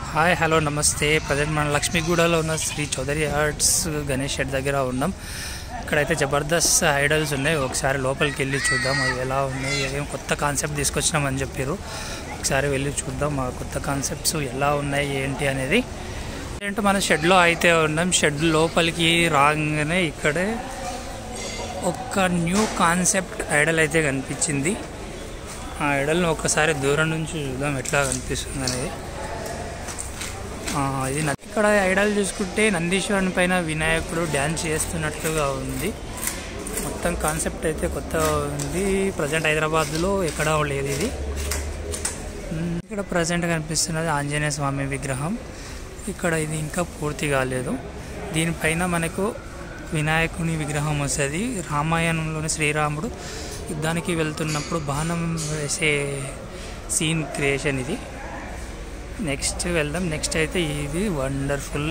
Hi hello నమస్తే present మన లక్ష్మీగూడలో ఉన్న శ్రీ చౌదరి ఆర్ట్స్ గణేష్ షెడ్ దగ్గర ఉన్నాం ఇక్కడైతే జబర్దస్త్ ఐడల్స్ ఉన్నాయి ఒకసారి లోపలికి వెళ్ళి చూద్దాం అవి ఎలా ఉన్నాయి ఏం కొత్త కాన్సెప్ట్ తీసుకొచ్చినామని చెప్పారు ఒకసారి వెళ్ళి చూద్దాం ఆ కొత్త కాన్సెప్ట్స్ ఎలా ఉన్నాయి ఏంటి అనేది ఏంటో మన షెడ్లో అయితే ఉన్నాం షెడ్ లోపలికి రాగానే ఇక్కడే ఒక న్యూ కాన్సెప్ట్ ఐడల్ అయితే కనిపించింది ఆ ఐడల్ని ఒకసారి దూరం నుంచి చూద్దాం ఎట్లా కనిపిస్తుంది అనేది ఆ, ఇది న- ఇక్కడ ఐడల్ చూసుకుంటే నందీశ్వరుని పైన వినాయకుడు డ్యాన్స్ చేస్తున్నట్లుగా ఉంది మొత్తం కాన్సెప్ట్ అయితే కొత్తగా ఉంది ప్రజెంట్ హైదరాబాద్లో ఎక్కడా లేదు ఇది మ్, ఇక్కడ ప్రజెంట్ కనిపిస్తున్నది ఆంజనేయ స్వామి విగ్రహం ఇక్కడ ఇది ఇంకా పూర్తి కాలేదు దీనిపైన మనకు వినాయకుని విగ్రహం వస్తుంది రామాయణంలోని శ్రీరాముడు యుద్ధానికి వెళ్తున్నప్పుడు బాణం వేసే సీన్ క్రియేషన్ ఇది నెక్స్ట్ వెళ్దాం నెక్స్ట్ అయితే ఇది వండర్ఫుల్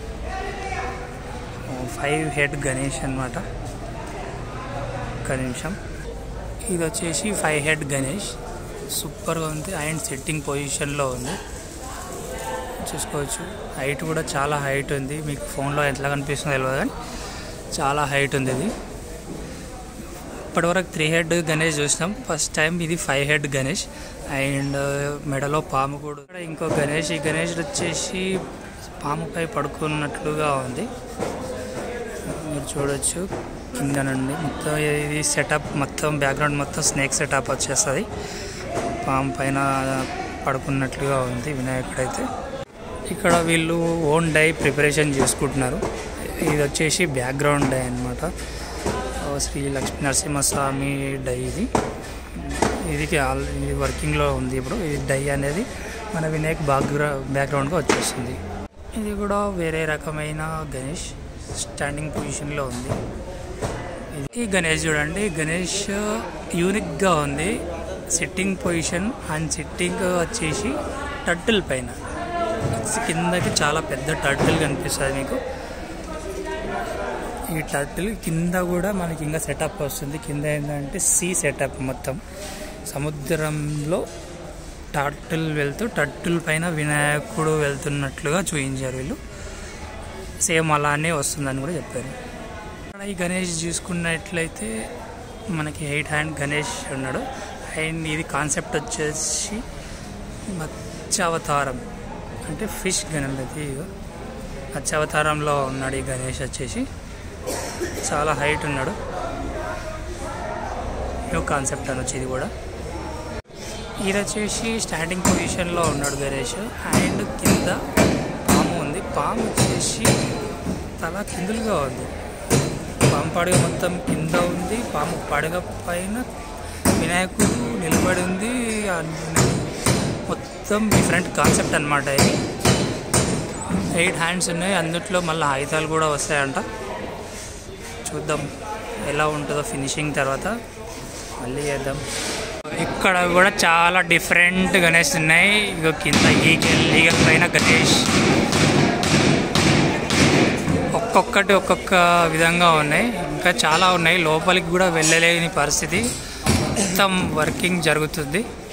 ఫైవ్ హెడ్ గణేష్ అనమాట ఒక్క నిమిషం ఇది వచ్చేసి ఫైవ్ హెడ్ గణేష్ సూపర్గా ఉంది అండ్ సెట్టింగ్ పొజిషన్లో ఉంది చూసుకోవచ్చు హైట్ కూడా చాలా హైట్ ఉంది మీకు ఫోన్లో ఎట్లా కనిపిస్తుందో తెలియదు కానీ చాలా హైట్ ఉంది ఇది ఇప్పటివరకు త్రీ హెడ్ గణేష్ చూసినాం ఫస్ట్ టైం ఇది ఫైవ్ హెడ్ గణేష్ అండ్ మెడలో పాము కూడా ఇక్కడ ఇంకో గణేష్ ఈ గణేష్ వచ్చేసి పాముపై పడుకున్నట్లుగా ఉంది మీరు చూడొచ్చు కింద నుండి మొత్తం ఇది సెటప్ మొత్తం బ్యాక్గ్రౌండ్ మొత్తం స్నేక్ సెటప్ వచ్చేస్తుంది పాము పైన పడుకున్నట్లుగా ఉంది వినాయకుడు అయితే ఇక్కడ వీళ్ళు ఓన్ డై ప్రిపరేషన్ చేసుకుంటున్నారు ఇది వచ్చేసి బ్యాక్గ్రౌండ్ డై అనమాట శ్రీ లక్ష్మీ నరసింహస్వామి డై ఇది ఇది ఆల్- ఇది వర్కింగ్లో ఉంది ఇప్పుడు ఈ డై అనేది మన వినాయక్ బ్యాక్గ్రౌ బ్యాక్గ్రౌండ్గా వచ్చేస్తుంది ఇది కూడా వేరే రకమైన గణేష్ స్టాండింగ్ పొజిషన్లో ఉంది ఇది- ఈ గణేష్ చూడండి గణేష్ యూనిక్గా ఉంది సిట్టింగ్ పొజిషన్ అండ్ సిట్టింగ్ వచ్చేసి టర్టిల్ పైన కిందకి చాలా పెద్ద టర్టిల్ కనిపిస్తుంది మీకు ఈ టర్టిల్ కింద కూడా మనకి ఇంకా సెటప్ వస్తుంది కింద ఏంటంటే సీ సెటప్ మొత్తం సముద్రంలో టర్టిల్ వెళ్తూ టర్టిల్ పైన వినాయకుడు వెళ్తున్నట్లుగా చూపించారు వీళ్ళు సేమ్ అలానే వస్తుందని కూడా చెప్పారు ఇక్కడ ఈ గణేష్ చూసుకున్నట్లయితే మనకి ఎయిట్ హ్యాండ్ గణేష్ ఉన్నాడు అండ్ ఇది కాన్సెప్ట్ వచ్చేసి మత్స్యావతారం అంటే ఫిష్ గణపతి ఇగో. మత్స్యావతారంలో ఉన్నాడు ఈ గణేష్ వచ్చేసి చాలా హైట్ ఉన్నాడు న్యూ కాన్సెప్ట్ అనొచ్చు ఇది కూడా ఇది వచ్చేసి స్టాండింగ్ పొజిషన్లో ఉన్నాడు గణేష్ అండ్ కింద పాము ఉంది పాము వచ్చేసి తల కిందులుగా ఉంది పాము పడగ మొత్తం కింద ఉంది పాము పడగ పైన వినాయకుడు నిలబడి ఉంది అన్ని- మొత్తం డిఫరెంట్ కాన్సెప్ట్ అనమాట ఇది ఎయిట్ హ్యాండ్స్ ఉన్నాయి అందుట్లో మళ్ళీ ఆయుధాలు కూడా వస్తాయంట చూద్దాం ఎలా ఉంటుందో ఫినిషింగ్ తర్వాత మళ్ళీ చేద్దాం ఇక్కడ కూడా చాలా డిఫరెంట్ గణేష్ ఉన్నాయి ఇక కింద ఈగల్ ఈగల్ పైన గణేష్ ఒక్కొక్కటి ఒక్కొక్క విధంగా ఉన్నాయి ఇంకా చాలా ఉన్నాయి లోపలికి కూడా వెళ్ళలేని పరిస్థితి మొత్తం వర్కింగ్ జరుగుతుంది